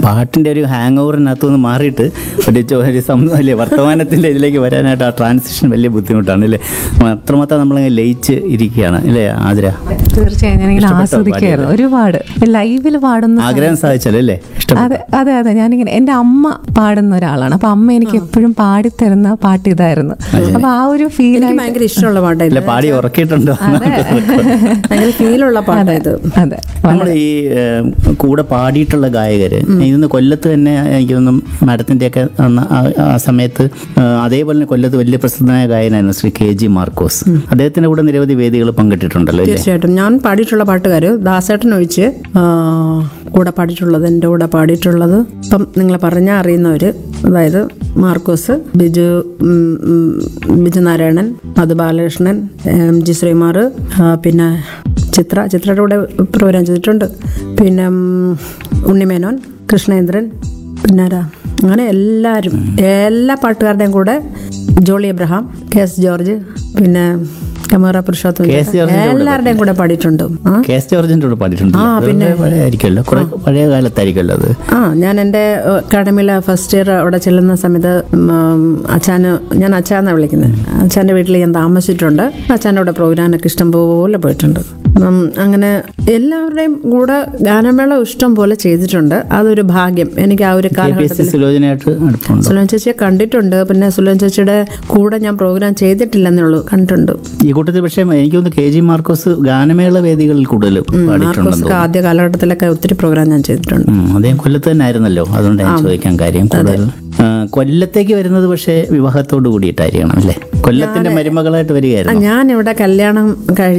പാട്ടിന്റെ ഒരു ഹാങ് ഓവറിനകത്തു നിന്ന് മാറിയിട്ട് ഒരു ചോ- ഒരു സം- അല്ലേ വർത്തമാനത്തിന്റെ ഇതിലേക്ക് വരാനായിട്ട് ആ ട്രാൻസിഷൻ വലിയ ബുദ്ധിമുട്ടാണ് അല്ലേ അത്രമാത്രം നമ്മളങ്ങനെ ലയിച്ച് ഇരിക്കുകയാണ് അല്ലേ ആതിര തീർച്ചയായും ഞാനിങ്ങനെ ഇഷ്ടപ്പെട്ടോ ആസ്വദിക്കായിരുന്നു ഒരുപാട് ലൈവിൽ പാടുന്ന ആഗ്രഹം സാധിച്ചല്ലോ അല്ലേ ഇഷ്ടം അതെ അതെ അതെ ഞാനിങ്ങനെ എൻ്റെ അമ്മ പാടുന്ന ഒരാളാണ് അപ്പൊ അമ്മ എനിക്ക് എപ്പോഴും പാടിത്തരുന്ന പാട്ട് ഇതായിരുന്നു അപ്പൊ ആ ഒരു ഫീൽ എനിക്ക് ഭയങ്കര ഇഷ്ടമുള്ള പാട്ടാണ് അല്ല പാടി ഉറക്കിയിട്ടുണ്ടോ ഭയങ്കര ഫീലുള്ള പാട്ടായത് അതെ നമ്മൾ ഈ ഏഹ്, കൂടെ പാടിയിട്ടുള്ള ഗായകര് ഇന്ന് കൊല്ലത്ത് തന്നെ എനിക്ക് തോന്നുന്നു മാഡത്തിന്റെ ഒക്കെ ആ സമയത്ത് ഏഹ്, അതേപോലെ തന്നെ കൊല്ലത്ത് വലിയ പ്രസിദ്ധനായ ഗായകനായിരുന്നു ശ്രീ കെ ജി മാർക്കോസ് അദ്ദേഹത്തിന്റെ കൂടെ നിരവധി വേദികൾ പങ്കെടുത്തിട്ടുണ്ടല്ലോ അല്ലേ തീർച്ചയായിട്ടും ഞാൻ പാടിയിട്ടുള്ള പാട്ടുകാർ ദാസേട്ടൻ ഒഴിച്ച് ആ, കൂടെ പാടിയിട്ടുള്ളത് എൻ്റെ കൂടെ പാടിയിട്ടുള്ളത് ഇപ്പം നിങ്ങൾ പറഞ്ഞാൽ അറിയുന്നവർ അതായത് മാർക്കോസ് ബിജു ഉം, ഉം, ബിജു നാരായണൻ മധു ബാലകൃഷ്ണൻ എം ജി ശ്രീമാർ ആ, പിന്നെ ചിത്ര ചിത്രയുടെ കൂടെ പ്രോഗ്രാം ചെയ്തിട്ടുണ്ട് പിന്നെ ഉം, ഉണ്ണിമേനോൻ കൃഷ്ണേന്ദ്രൻ പിന്നെ ആരാ അങ്ങനെ എല്ലാവരും എല്ലാ പാട്ടുകാരുടെയും കൂടെ ജോളി എബ്രഹാം കെ എസ് ജോർജ് പിന്നെ കമറ പുരുഷോത്തം കെ എസ് ജോർജിന്റെ കൂടെ എല്ലാവരുടെയും കൂടെ പാടിയിട്ടുണ്ട് ആ കെ എസ് ജോർജിന്റെ കൂടെ പാടിയിട്ടുണ്ട് പിന്നെ പഴയ ആയിരിക്കുമല്ലോ കുറെ പഴയ കാലത്തായിരിക്കുമല്ലോ അത് ആ ഞാൻ എൻ്റെ അക്കാഡമിയിലെ ഫസ്റ്റ് ഇയർ അവിടെ ചെല്ലുന്ന സമയത്ത് ഉം, അച്ഛന് ഞാൻ അച്ഛാന്നാണ് വിളിക്കുന്നത് അച്ഛൻ്റെ വീട്ടിൽ ഞാൻ താമസിച്ചിട്ടുണ്ട് അച്ഛൻ്റെ കൂടെ പ്രോഗ്രാമൊക്കെ ഇഷ്ടം പോലെ പോയിട്ടുണ്ട് ഉം, അങ്ങനെ എല്ലാവരുടെയും കൂടെ ഗാനമേള ഇഷ്ടം പോലെ ചെയ്തിട്ടുണ്ട് അതൊരു ഭാഗ്യം എനിക്ക് ആ ഒരു കെ പി എസ് കാലഘട്ടത്തിൽ സി സുലോചനയായിട്ട് അടുപ്പമുണ്ടോ സുലൻ ചേച്ചിയെ കണ്ടിട്ടുണ്ട് പിന്നെ സുലൻ ചേച്ചിയുടെ കൂടെ ഞാൻ പ്രോഗ്രാം ചെയ്തിട്ടില്ലെന്നുള്ളൂ കണ്ടിട്ടുണ്ട് ഈ കൂട്ടത്തിൽ പക്ഷേ എനിക്ക് തോന്നുന്നു കെ ജി മാർക്കോസ് ഗാനമേള വേദികളിൽ കൂടുതൽ പാടിയിട്ടുണ്ടെന്ന് മാർക്കോസ് ആദ്യ കാലഘട്ടത്തിലൊക്കെ ഒത്തിരി പ്രോഗ്രാം ഞാൻ ചെയ്തിട്ടുണ്ട് ഉം, അദ്ദേഹം കൊല്ലത്ത് തന്നെ ആയിരുന്നല്ലോ അതുകൊണ്ട് ഞാൻ ചോദിക്കാൻ കാര്യം കൂടുതൽ ആ, കൊല്ലത്തേക്ക് വരുന്നത് പക്ഷേ വിവാഹത്തോട് കൂടിയിട്ടായിരിക്കണം അല്ലേ കൊല്ലത്തിന്റെ മരുമകളായിട്ട് വരികയായിരുന്നു ഞാൻ ഇവിടെ കല്യാണം കഴി